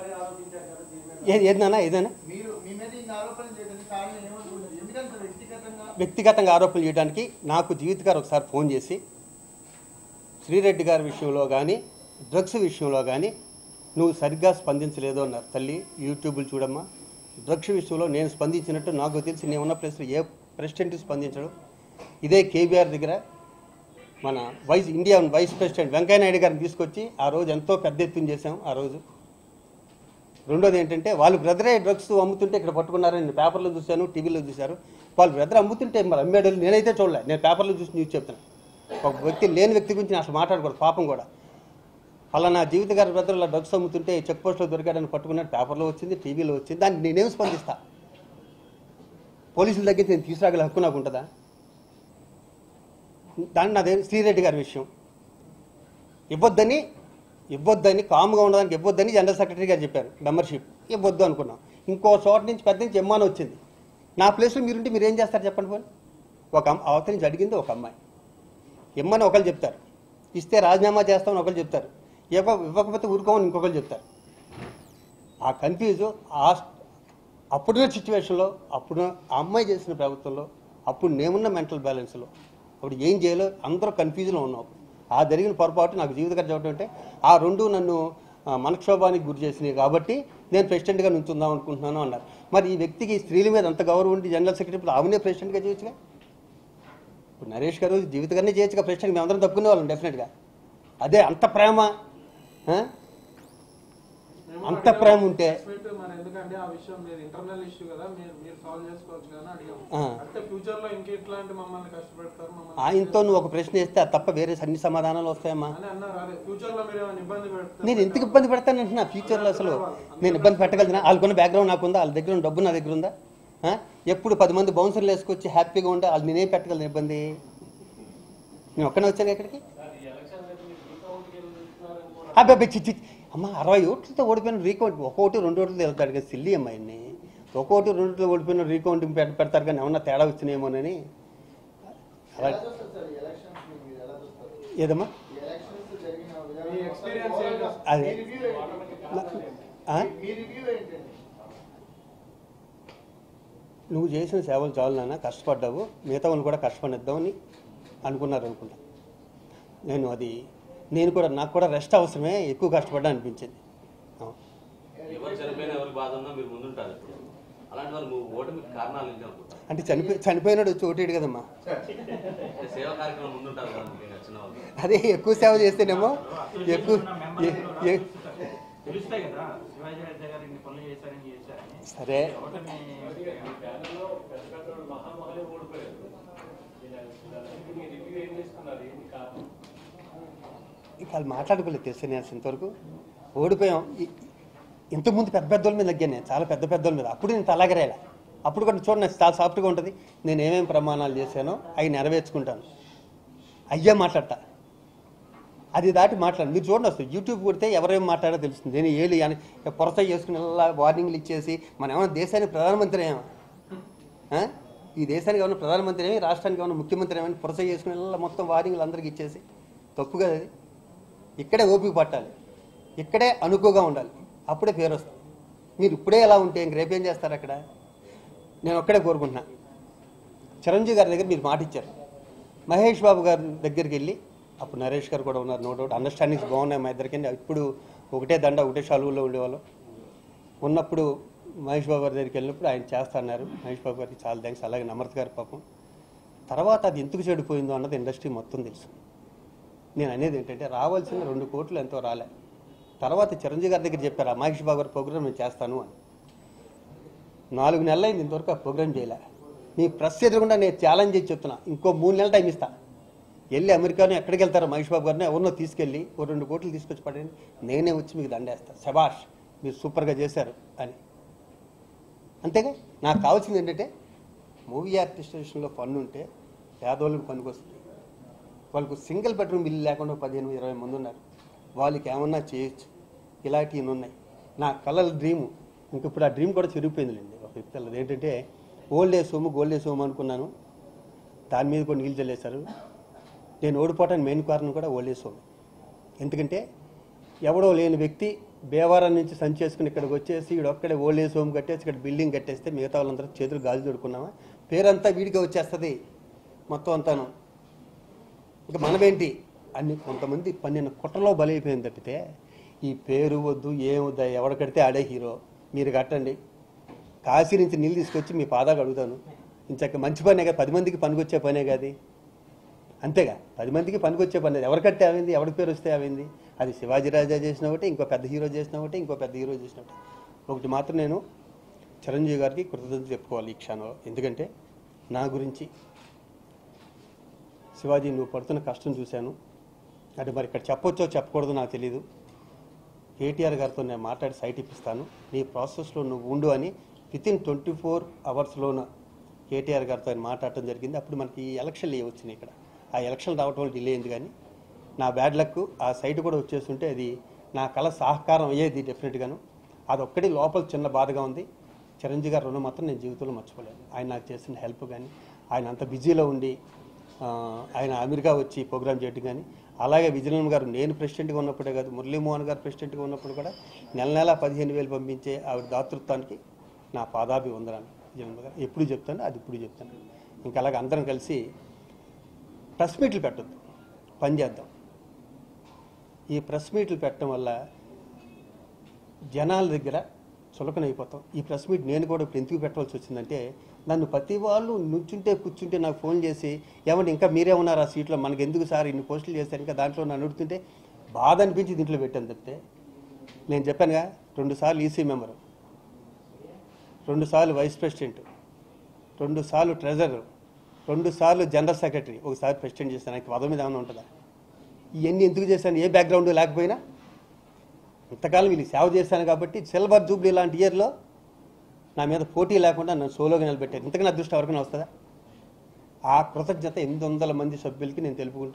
ఏది ఏదైనా ఏదైనా మీరు మీ మీద ఈ ఆరోపణ చేయడానికి కారణం ఏమనుకుంటున్నారు ఎందుకంటే వ్యక్తిగతంగా వ్యక్తిగతంగా ఆరోపణలు చేయడానికి నాకు జీవిత గారు ఒకసారి ఫోన్ చేసి శ్రీరెడ్డి గారి విషయంలో కానీ డ్రగ్స్ విషయంలో కానీ నువ్వు సరిగ్గా స్పందించలేదు అన్నారు తల్లి యూట్యూబ్లు చూడమ్మా డ్రగ్స్ విషయంలో నేను స్పందించినట్టు నాకు తెలిసి నేను ఉన్న ప్లేస్లో ఏ ప్రెసిడెంట్ స్పందించడు ఇదే కేబీఆర్ దగ్గర మన vice India vice president Venkaiah Naidu గారిని తీసుకొచ్చి ఆ రోజు ఎంతో పెద్ద ఎత్తున చేశాం ఆ రోజు రెండోది ఏంటంటే వాళ్ళు బ్రదరే డ్రగ్స్ అమ్ముతుంటే ఇక్కడ పట్టుకున్నారని నేను పేపర్లో చూశాను టీవీలో చూశారు వాళ్ళు బ్రదర్ అమ్ముతుంటే మరి అమ్మేడలు నేనైతే చూడలే నేను పేపర్లో చూసి న్యూస్ చెప్తాను ఒక వ్యక్తి లేని వ్యక్తి గురించి నేను అసలు మాట్లాడకూడదు పాపం కూడా ఫలానా జీవిత గారి బ్రదర్ ఇలా డ్రగ్స్ అమ్ముతుంటే చెక్ పోస్ట్లో దొరికాడని పట్టుకున్నాడు పేపర్లో వచ్చింది టీవీలో వచ్చింది దాన్ని నేనేం స్పందిస్తా పోలీసుల దగ్గర నేను తీసుకురాగల హక్కు నాకు ఉంటుందా దాన్ని నాదే శ్రీరెడ్డి గారి విషయం ఇవ్వద్దని ఇవ్వద్దని కామ్గా ఉండడానికి ఇవ్వద్దని జనరల్ సెక్రటరీ గారు చెప్పారు మెంబర్షిప్ ఇవ్వద్దు అనుకున్నాం ఇంకో చోట నుంచి పెద్ద నుంచి ఎమ్మాని వచ్చింది నా ప్లేస్లో మీరుంటే మీరు ఏం చేస్తారు చెప్పండి పోనీ ఒక అమ్- అవతల నుంచి అడిగింది ఒక అమ్మాయి ఇమ్మని ఒకరు చెప్తారు ఇస్తే రాజీనామా చేస్తామని ఒకరు చెప్తారు ఇవ్వ ఇవ్వకపోతే ఊరుకోమని ఇంకొకరు చెప్తారు ఆ కన్ఫ్యూజ్ ఆ అప్పుడున్న సిచ్యువేషన్లో అప్పుడు ఆ అమ్మాయి చేసిన ప్రభుత్వంలో అప్పుడు నేనున్న మెంటల్ బ్యాలెన్స్లో అప్పుడు ఏం చేయాలో అందరూ కన్ఫ్యూజన్లో ఉన్నాం ఆ జరిగిన పొరపాటు నాకు జీవితకర చెప్పడం అంటే ఆ రెండు నన్ను ఆ, మనక్షోభానికి గురి చేసినాయి కాబట్టి నేను ప్రెసిడెంట్గా నుంచుందాం అనుకుంటున్నాను అన్నారు మరి ఈ వ్యక్తికి స్త్రీల మీద అంత గౌరవం ఉండి జనరల్ సెక్రటరీ ఇప్పుడు ఆమెనే ప్రెసిడెంట్గా చేయొచ్చుగా ఇప్పుడు నరేష్ గారు జీవితగానే చేయొచ్చుగా ప్రెసిడెంట్ మేమందరం తప్పుకునే వాళ్ళం డెఫినెట్గా అదే అంత ప్రేమ ఆ? అంత ప్రేమ ఉంటే Respect మరి ఎందుకంటే ఆ విషయం మీరు ఇంటర్నల్ ఇష్యూ కదా మీరు మీరు సాల్వ్ చేసుకోవచ్చు కదా అని అడిగాము ఆ. అంటే ఫ్యూచర్ లో ఇంకా ఇట్లాంటి మమ్మల్ని కష్టపెడతారు మమ్మల్ని ఆయనతో నువ్వు ఒక ప్రశ్న వేస్తే అది తప్ప వేరే అన్ని సమాధానాలు వస్తాయమ్మా అని అన్నారు అదే ఫ్యూచర్ లో మీరు ఏమైనా ఇబ్బంది పెడతారు నేను ఎందుకు ఇబ్బంది పెడతానంటున్నా ఫ్యూచర్లో అసలు నేను ఇబ్బంది పెట్టగలిగిన వాళ్ళకున్న బ్యాక్గ్రౌండ్ నాకు ఉందా వాళ్ళ దగ్గర ఉన్న డబ్బు నా దగ్గర ఉందా ఆ? ఎప్పుడు పది మంది బౌన్సర్లు వేసుకొచ్చి హ్యాపీగా ఉంటే వాళ్ళు నేనేం పెట్టగలను ఇబ్బంది నేను ఒక్కనే వచ్చాను ఇక్కడికి అబ్బాయి చిచ్చి అమ్మ అరవై ఓట్లతో ఓడిపోయిన రీకౌంట్ ఒక ఓటు రెండు ఓట్లు వెళ్తాడు కదా సిల్లి అమ్మాయిని ఒక ఓటు రెండు ఓట్లు ఓడిపోయిన రీకౌంటింగ్ పెడ- పెడతారు కానీ ఏమన్నా తేడా వచ్చినాయేమోనని ఎలా చూస్తారు సార్ ఈ ఎలక్షన్స్ ని మీరు ఎలా చూస్తారు ఏదమ్మా ఈ ఎలక్షన్స్ జరిగిన మీ విధానం ఎక్స్పీరియన్స్ ఏంటి అసలు? అదే మీ రివ్యూ ఏంటి ఆ? మీ రివ్యూ ఏంటండి నువ్వు చేసిన సేవలు చాలు నాన్న కష్టపడ్డావు మిగతా వాళ్ళు కూడా కష్టపడిద్దామని అనుకున్నారు అనుకుంటా నేను అది నేను కూడా నాకు కూడా రెస్ట్ అవసరమే ఎక్కువ కష్టపడ్డా అనిపించింది అవును. ఎవరు చనిపోయినా ఎవరి బాధ ఉన్నా మీరు ముందుంటారు ఇప్పుడు అలాంటి వాళ్ళు నువ్వు ఓటమికి కారణాలు ఏంటి అనుకుంటా అంటే చనిపోయి చనిపోయినాడు వచ్చి ఓటేడు కదమ్మా అంటే సేవా కార్యక్రమం ముందుంటారు కదా మీకు నచ్చిన వాళ్ళు అదే ఎక్కువ సేవ చేస్తేనేమో ఎక్కువ ఎ- ఎ- తెలుస్తాయి కదా శివాజీ రాజా గారు ఇన్ని పనులు చేశారని చేశారని సరే ఓటమి ఇక వాళ్ళు మాట్లాడుకోలేదు తెలుసు నేను అసలు ఇంతవరకు ఓడిపోయాం ఇ- ఇంతకుముందు పెద్ద పెద్దోళ్ళ మీద తగ్గాను నేను చాలా పెద్ద పెద్దోళ్ళ మీద అప్పుడు నేను తలాగరేలా అప్పుడు కూడా చూడండి నాకు చాలా సాఫ్ట్గా ఉంటుంది నేను ఏమేమి ప్రమాణాలు చేశానో అవి నెరవేర్చుకుంటాను అయ్యే మాట్లాడతా అది దాటి మాట్లాడు మీరు చూడండి వస్తుంది యూట్యూబ్ కొడితే ఎవరేం మాట్లాడో తెలుస్తుంది నేను ఏలు అని పొరత చేసుకుని ఇలా వార్నింగ్లు ఇచ్చేసి మనం ఏమైనా దేశానికి ప్రధానమంత్రి ఏమో ఆ? ఈ దేశానికి ఏమైనా ప్రధానమంత్రి ఏమి రాష్ట్రానికి ఏమైనా ముఖ్యమంత్రి ఏమైనా పురస చేసుకుని ఇలా మొత్తం వారింగ్లు అందరికి ఇచ్చేసి తప్పు కదా అది ఇక్కడే ఓపిక పట్టాలి ఇక్కడే అనుకువగా ఉండాలి అప్పుడే పేరు వస్తుంది మీరు ఇప్పుడే ఎలా ఉంటే ఇంక రేపేం చేస్తారు అక్కడ నేను ఒక్కడే కోరుకుంటున్నా చిరంజీవి గారి దగ్గర మీరు మాట ఇచ్చారు మహేష్ బాబు గారి దగ్గరికి వెళ్ళి అప్పుడు నరేష్ గారు కూడా ఉన్నారు నో డౌట్ అండర్స్టాండింగ్స్ బాగున్నాయి మా ఇద్దరికి ఇప్పుడు ఒకటే దండ ఒకటే షాలువులో ఉండేవాళ్ళం ఉన్నప్పుడు మహేష్ బాబు గారి దగ్గరికి వెళ్ళినప్పుడు ఆయన చేస్తా అన్నారు మహేష్ బాబు గారికి చాలా థ్యాంక్స్ అలాగే నమ్రత్ గారి పాపం తర్వాత అది ఎందుకు చెడిపోయిందో అన్నది ఇండస్ట్రీ మొత్తం తెలుసు నేను అనేది ఏంటంటే రావాల్సిన రెండు కోట్లు ఎంతో రాలే తర్వాత చిరంజీవి గారి దగ్గర చెప్పారు ఆ మహేష్ బాబు గారి ప్రోగ్రామ్ నేను చేస్తాను అని నాలుగు నెలలు అయింది ఇంతవరకు ఆ ప్రోగ్రామ్ చేయలే మీ ప్రెస్ ఎదురుకుండా నేను ఛాలెంజ్ చేసి చెప్తున్నా ఇంకో మూడు నెలలు టైం ఇస్తా వెళ్ళి అమెరికాను ఎక్కడికి వెళ్తారో మహేష్ బాబు గారిని ఎవరినో తీసుకెళ్ళి ఓ రెండు కోట్లు తీసుకొచ్చి పడండి నేనే వచ్చి మీకు దండేస్తా శబాష్ మీరు సూపర్గా చేశారు అని అంతేగా నాకు కావాల్సింది ఏంటంటే మూవీ ఆర్టిస్టేషన్లో ఫన్ ఉంటే పేదవాళ్ళకి పనికి వస్తుంది వాళ్ళకు సింగిల్ బెడ్రూమ్ ఇల్లు లేకుండా పదిహేను ఇరవై మంది ఉన్నారు వాళ్ళకి ఏమన్నా చేయొచ్చు ఇలాంటివి ఉన్నాయి నా కలల డ్రీము ఇంక ఇప్పుడు ఆ డ్రీమ్ కూడా చిరిగిపోయిందిలేండి ఒక వ్యక్తి ఏంటంటే old age home gold age home అనుకున్నాను దాని మీద కూడా నీళ్ళు చల్లేశారు నేను ఓడిపోవటానికి మెయిన్ కారణం కూడా ఓల్డ్ ఏజ్ హోమ్ ఎందుకంటే ఎవడో లేని వ్యక్తి బేవారం నుంచి సంచేసుకుని ఇక్కడికి వచ్చేసి వీడు ఒక్కడే ఓల్డ్ ఏజ్ హోమ్ కట్టేసి ఇక్కడ బిల్డింగ్ కట్టేస్తే మిగతా వాళ్ళందరూ చేతులు గాజు దొడుకున్నామా పేరంతా వీడికి వచ్చేస్తుంది మొత్తం అంతాను ఇక మనమేంటి అన్ని కొంతమంది పన్నెండు కుట్రలో బలైపోయింది తప్పితే ఈ పేరు వద్దు ఏం వద్దా ఎవడ కడితే ఆడే హీరో మీరు కట్టండి కాశీ నుంచి నీళ్ళు తీసుకొచ్చి మీ పాదాలు అడుగుతాను ఇంచక్క మంచి పనే కదా పది మందికి పనికొచ్చే పనే కాదు అంతేగా పది మందికి పనికొచ్చే పని లేదు. ఎవరు కట్టే అవింది ఎవరి పేరు వస్తే అవింది అది శివాజీ రాజా చేసిన ఒకటి ఇంకో పెద్ద హీరో చేసిన ఒకటి ఇంకో పెద్ద హీరో చేసిన ఒకటి ఒకటి మాత్రం నేను చిరంజీవి గారికి కృతజ్ఞత చెప్పుకోవాలి ఈ క్షణంలో ఎందుకంటే నా గురించి శివాజీ నువ్వు పడుతున్న కష్టం చూశాను అంటే మరి ఇక్కడ చెప్పొచ్చో చెప్పకూడదో నాకు తెలియదు కేటీఆర్ గారితో నేను మాట్లాడి సైట్ ఇప్పిస్తాను నీ ప్రాసెస్లో నువ్వు ఉండు అని విత్ ఇన్ ట్వంటీ ఫోర్ అవర్స్లోన కేటీఆర్ గారితో ఆయన మాట్లాడటం జరిగింది అప్పుడు మనకి ఈ ఎలక్షన్లు ఏ వచ్చినాయి ఇక్కడ ఆ ఎలక్షన్ రావటం వల్ల డిలే అయింది కానీ నా బ్యాడ్ లక్ ఆ సైట్ కూడా వచ్చేస్తుంటే అది నా కళ సహకారం అయ్యేది డెఫినెట్గాను అదొక్కటి లోపల చిన్న బాధగా ఉంది చిరంజీవి గారి రుణం మాత్రం నేను జీవితంలో మర్చిపోలేను ఆయన నాకు చేసిన హెల్ప్ కానీ ఆయన అంత బిజీలో ఉండి ఆ, ఆయన అమెరికా వచ్చి ప్రోగ్రామ్ చేయడం కానీ అలాగే విజయనగరం గారు నేను ప్రెసిడెంట్గా ఉన్నప్పుడే కాదు మురళీమోహన్ గారు ప్రెసిడెంట్గా ఉన్నప్పుడు కూడా నెల నెల పదిహేను వేలు పంపించే ఆవిడ దాతృత్వానికి నా పాదాభి వందనాలు విజయనగరం గారు ఎప్పుడు చెప్తాను అది ఇప్పుడు చెప్తాను ఇంకా అలాగే అందరం కలిసి ప్రెస్ మీట్లు పెట్టద్దు పని చేద్దాం ఈ ప్రెస్ మీట్లు పెట్టడం వల్ల జనాల దగ్గర చులకనైపోతాం ఈ ప్రెస్ మీట్ నేను కూడా ఇప్పుడు ఎందుకు పెట్టవలసి వచ్చిందంటే నన్ను ప్రతి వాళ్ళు నుంచుంటే కూర్చుంటే నాకు ఫోన్ చేసి ఏమంటే ఇంకా మీరే ఉన్నారు ఆ సీట్లో మనకి ఎందుకు సార్ ఇన్ని పోస్టులు చేశారు ఇంకా దాంట్లో నన్ను అడుగుతుంటే బాధ అనిపించి దీంట్లో పెట్టాను తప్పితే నేను చెప్పానుగా రెండు సార్లు ఈసీ మెంబరు రెండు సార్లు వైస్ ప్రెసిడెంట్ రెండు సార్లు ట్రెజరర్ రెండు సార్లు జనరల్ సెక్రటరీ ఒకసారి ప్రెసిడెంట్ చేశాను నాకు పదవి మీద ఏమైనా ఉంటుందా ఇవన్నీ ఎందుకు చేశాను ఏ బ్యాక్గ్రౌండ్ లేకపోయినా ఇంతకాలం వీళ్ళకి సేవ చేశాను కాబట్టి సిల్వర్ జూబ్లీ లాంటి ఇయర్లో నా మీద పోటీ లేకుండా నన్ను సోలోగా నిలబెట్టారు ఇంతకన్నా అదృష్టం ఎవరికైనా వస్తుందా ఆ కృతజ్ఞత ఎనిమిది వందల మంది సభ్యులకి నేను తెలుపుకుంటూ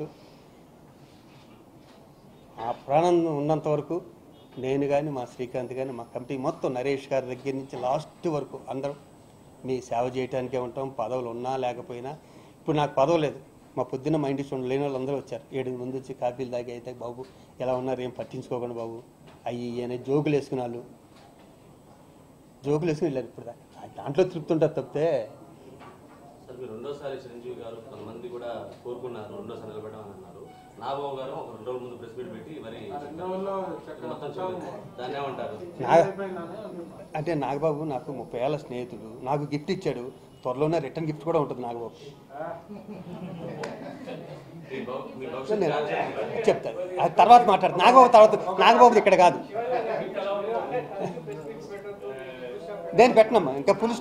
ఆ ప్రాణం ఉన్నంత వరకు నేను కానీ మా శ్రీకాంత్ కానీ మా కమిటీ మొత్తం నరేష్ గారి దగ్గర నుంచి లాస్ట్ వరకు అందరం మీ సేవ చేయడానికే ఉంటాం పదవులు ఉన్నా లేకపోయినా ఇప్పుడు నాకు పదవి లేదు మా పొద్దున్న మా ఇంటి చూడండి లేని వాళ్ళు అందరూ వచ్చారు ఏడు మంది వచ్చి కాపీలు తాగి అయితే బాబు ఎలా ఉన్నారు ఏం పట్టించుకోకండి బాబు అయ్యి అనే జోకులు వేసుకునే వాళ్ళు జోకులు వేసుకుని వెళ్ళారు ఇప్పుడు దాకా దాంట్లో తృప్తి ఉంటుంది తప్పితే సార్ మీరు రెండోసారి చిరంజీవి గారు కొంతమంది కూడా కోరుకున్నారు రెండోసారి నిలబెట్టడం అని అన్నారు నాగబాబు గారు ఒక రెండు రోజుల ముందు ప్రెస్ మీట్ పెట్టి మరి మొత్తం చెప్పారు దాన్ని ఏమంటారు నా అంటే నాగబాబు నాకు ముప్పై ఏళ్ళ స్నేహితుడు నాకు గిఫ్ట్ ఇచ్చాడు త్వరలోనే రిటర్న్ గిఫ్ట్ కూడా ఉంటుంది నాగబాబు మీ భవ- మీ సో భవిష్యత్ నేను కార్యాచరణ చెప్తాను అది తర్వాత మాట్లాడు నాగబాబు తర్వాత నాగబాబుది ఇక్కడ కాదు నేను పెట్టనమ్మా ఇంకా పులుసు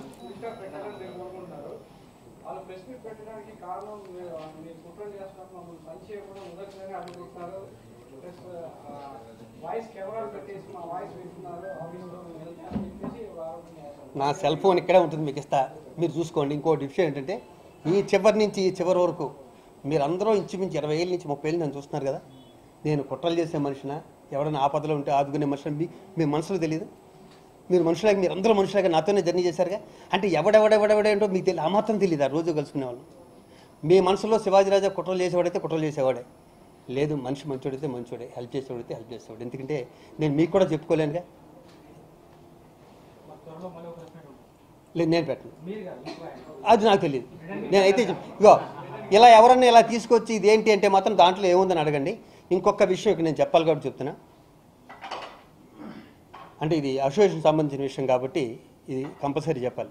వాళ్ళు ప్రెస్ మీట్ పెట్టడానికి కారణం మీరు మీరు కుట్ర చేస్తున్నప్పుడు మమ్మల్ని సంచే కూడా ఉదక్షంగా అడుగుతున్నారు ప్లస్ వాయిస్ కెమెరాలు పెట్టేసి మా వాయిస్ వింటున్నారు ఆఫీస్లో అని చెప్పేసి ఆరోపణ చేస్తారు నా సెల్ ఫోన్ ఇక్కడే ఉంటుంది మీకు ఇస్తా మీరు చూసుకోండి ఇంకో విషయం ఏంటంటే ఈ చివరి నుంచి ఈ చివరి వరకు మీరందరూ ఇంచుమించు ఇరవై ఏళ్ళ నుంచి ముప్పై ఏళ్ళు నన్ను చూస్తున్నారు కదా నేను కుట్రలు చేసే మనిషిన ఎవరైనా ఆపదలో ఉంటే ఆదుకునే మనిషిని మీ మీ మనసులో తెలియదు మీరు మనుషులాగా మీరు అందరూ మనుషులాగా నాతోనే జర్నీ చేశారుగా అంటే ఎవడెవడెవడెవడేంటో మీకు తెలియదు ఆ మాత్రం తెలియదు ఆ రోజు కలుసుకునేవాళ్ళు మీ మనసులో శివాజీరాజా కుట్రలు చేసేవాడైతే కుట్రలు చేసేవాడే లేదు మనిషి మంచోడైతే మంచోడే హెల్ప్ చేసేవాడైతే హెల్ప్ చేసేవాడు ఎందుకంటే నేను మీకు కూడా చెప్పుకోలేనుగా త్వరలో మళ్ళీ ఒక ప్రెస్ మీట్ ఉంటుంది లేదు నేను పెట్టను మీరు కాదు ఇంకో ఆయన. అది నాకు తెలియదు నేనైతే చెప్- ఇగో ఇలా ఎవరన్నా ఇలా తీసుకొచ్చి ఇది ఏంటి అంటే మాత్రం దాంట్లో ఏముందని అడగండి ఇంకొక విషయం ఇక్కడ నేను చెప్పాలి కాబట్టి చెప్తున్నా అంటే ఇది అసోసియేషన్ సంబంధించిన విషయం కాబట్టి ఇది కంపల్సరీ చెప్పాలి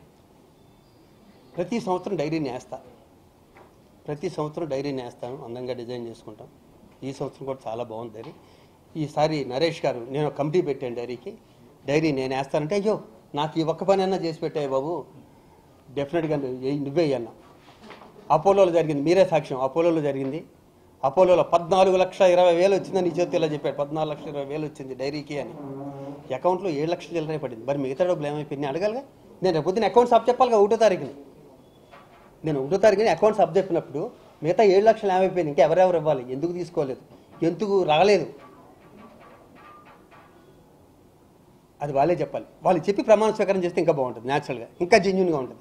ప్రతి సంవత్సరం డైరీని వేస్తా ప్రతి సంవత్సరం డైరీని వేస్తాను అందంగా డిజైన్ చేసుకుంటాం ఈ సంవత్సరం కూడా చాలా బాగుంది డైరీ ఈసారి నరేష్ గారు నేను ఒక కమిటీ పెట్టాను డైరీకి డైరీ నేను వేస్తానంటే అయ్యో నాకు ఈ ఒక్క పని అన్నా చేసి పెట్టాయి బాబు డెఫినెట్గా నువ్వు- నువ్వే అన్న అపోలోలో జరిగింది మీరే సాక్ష్యం అపోలోలో జరిగింది అపోలోలో పద్నాలుగు లక్షల ఇరవై వేలు వచ్చిందని ఈ చేతి ఇలా చెప్పాడు పద్నాలుగు లక్షల ఇరవై వేలు వచ్చింది డైరీకి అని అకౌంట్లో ఏడు లక్షల చిల్లరే పడింది మరి మిగతా డబ్బులు ఏమైపోయింది అడగాలిగా నేను రేపు పొద్దున్న అకౌంట్స్ అప్ చెప్పాలిగా ఒకటో తారీఖుని నేను ఒకటో తారీఖుని అకౌంట్స్ అప్ చెప్పినప్పుడు మిగతా ఏడు లక్షలు ఏమైపోయింది ఇంకా ఎవరెవరు ఇవ్వాలి ఎందుకు తీసుకోలేదు ఎందుకు రాలేదు అది వాళ్ళే చెప్పాలి వాళ్ళు చెప్పి ప్రమాణ స్వీకారం చేస్తే ఇంకా బాగుంటుంది న్యాచురల్గా ఇంకా జెన్యున్గా ఉంటుంది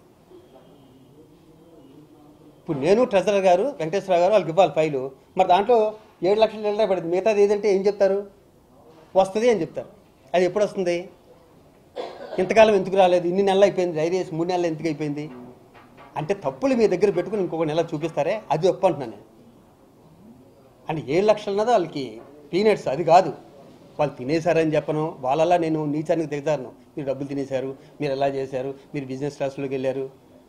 ఇప్పుడు నేను ట్రెజరర్ గారు వెంకటేశ్వర గారు వాళ్ళకి ఇవ్వాలి ఫైలు మరి దాంట్లో ఏడు లక్షలు వెళ్ళే పడింది మిగతాది ఏదంటే ఏం చెప్తారు వస్తుంది అని చెప్తారు అది ఎప్పుడు వస్తుంది ఇంతకాలం ఎందుకు రాలేదు ఇన్ని నెలలు అయిపోయింది డైరీ వేసి మూడు నెలలు ఎందుకు అయిపోయింది అంటే తప్పులు మీ దగ్గర పెట్టుకుని ఇంకొక నెల చూపిస్తారే అది ఒప్పు అంటున్నాను నేను అంటే ఏడు లక్షలు అన్నది వాళ్ళకి పీనట్స్ అది కాదు వాళ్ళు తినేశారని చెప్పను వాళ్ళలా నేను నీచానికి దిగుతాను మీరు డబ్బులు తినేశారు మీరు ఎలా చేశారు మీరు బిజినెస్ క్లాస్లోకి వెళ్ళారు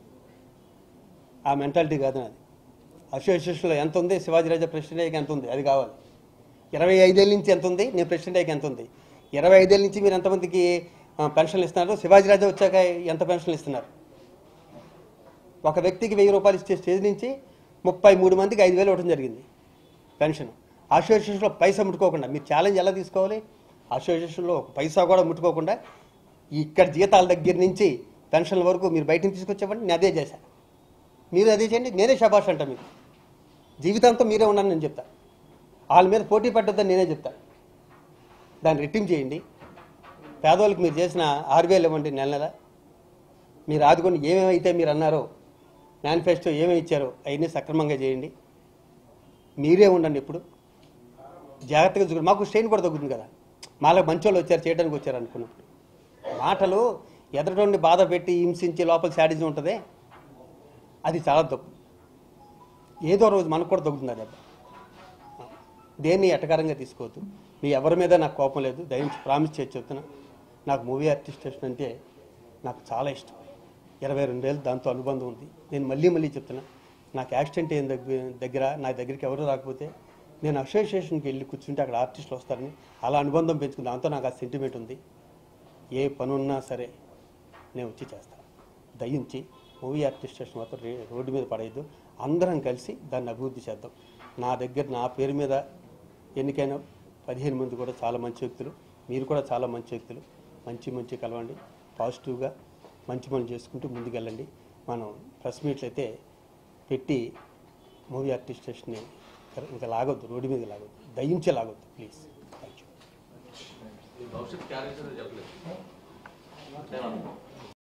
ఆ మెంటాలిటీ కాదు నాది అసోసియేషన్లో ఎంత ఉంది శివాజీరాజా ప్రెసిడెంట్ అయ్యాక ఎంత ఉంది అది కావాలి ఇరవై ఐదేళ్ళ నుంచి ఎంత ఉంది నేను ప్రెసిడెంట్ అయ్యాక ఎంత ఉంది ఇరవై ఐదేళ్ళ నుంచి మీరు ఎంతమందికి ఆ, పెన్షన్లు ఇస్తున్నారు శివాజీరాజా వచ్చాక ఎంత పెన్షన్లు ఇస్తున్నారు ఒక వ్యక్తికి వెయ్యి రూపాయలు ఇచ్చే స్టేజ్ నుంచి ముప్పై మూడు మందికి ఐదు వేలు ఇవ్వడం జరిగింది పెన్షన్ అసోసియేషన్లో పైసా ముట్టుకోకుండా మీరు ఛాలెంజ్ ఎలా తీసుకోవాలి అసోసియేషన్లో ఒక పైసా కూడా ముట్టుకోకుండా ఇక్కడ జీతాల దగ్గర నుంచి పెన్షన్ల వరకు మీరు బయట నుంచి తీసుకొచ్చేవ్వండి నేను అదే చేశాను మీరు అదే చేయండి నేనే శబాష్ అంట మీకు జీవితాంతం మీరే ఉన్నాను నేను చెప్తా వాళ్ళ మీద పోటీ పడ్డదని నేనే చెప్తా దాన్ని రెట్టింపు చేయండి పేదవాళ్ళకి మీరు చేసిన ఆరు వేలు ఇవ్వండి నెల నెల మీరు ఆదుకొని ఏమేమైతే మీరు అన్నారో మేనిఫెస్టో ఏమేమి ఇచ్చారో అవన్నీ సక్రమంగా చేయండి మీరే ఉండండి ఇప్పుడు జాగ్రత్తగా చూడండి మాకు స్ట్రెయిన్ కూడా తగ్గుతుంది కదా మాలో మంచి వాళ్ళు వచ్చారు చేయడానికి వచ్చారు అనుకున్నప్పుడు మాటలు ఎదరటోడిని బాధ పెట్టి హింసించి లోపల శాడిజం ఉంటుంది అది చాలా తప్పు ఏదో రోజు మనకు కూడా తగ్గుతుంది ఆ దెబ్బ దేన్ని ఎటకారంగా తీసుకోవద్దు మీ ఎవరి మీద నాకు కోపం లేదు దయించి ప్రామిస్ చేసి చెప్తున్నా నాకు మూవీ ఆర్టిస్టేషన్ అంటే నాకు చాలా ఇష్టం ఇరవై రెండేళ్ళు దాంతో అనుబంధం ఉంది నేను మళ్ళీ మళ్ళీ చెప్తున్నా నాకు యాక్సిడెంట్ అయిన దగ్గర దగ్గర నా దగ్గరికి ఎవరు రాకపోతే నేను అసోసియేషన్కి వెళ్ళి కూర్చుంటే అక్కడ ఆర్టిస్టులు వస్తారని అలా అనుబంధం పెంచుకుని దాంతో నాకు ఆ సెంటిమెంట్ ఉంది ఏ పని ఉన్నా సరే నేను వచ్చి చేస్తాను దయించి మూవీ ఆర్టిస్టేషన్ మాత్రం రే- రోడ్డు మీద పడేయద్దు అందరం కలిసి దాన్ని అభివృద్ధి చేద్దాం నా దగ్గర నా పేరు మీద ఎన్నికైన పదిహేను మంది కూడా చాలా మంచి వ్యక్తులు మీరు కూడా చాలా మంచి వ్యక్తులు మంచి మంచి కలవండి పాజిటివ్గా మంచి పనులు చేసుకుంటూ ముందుకెళ్ళండి మనం ప్రెస్ మీట్లు అయితే పెట్టి మూవీ ఆర్టిస్టేషన్ని ఇంకా లాగొద్దు రోడ్డు మీద లాగొద్దు దయించే లాగొద్దు ప్లీజ్ థ్యాంక్ యూ ఈ భవిష్యత్ క్యారెక్టర్ చెప్పలేదు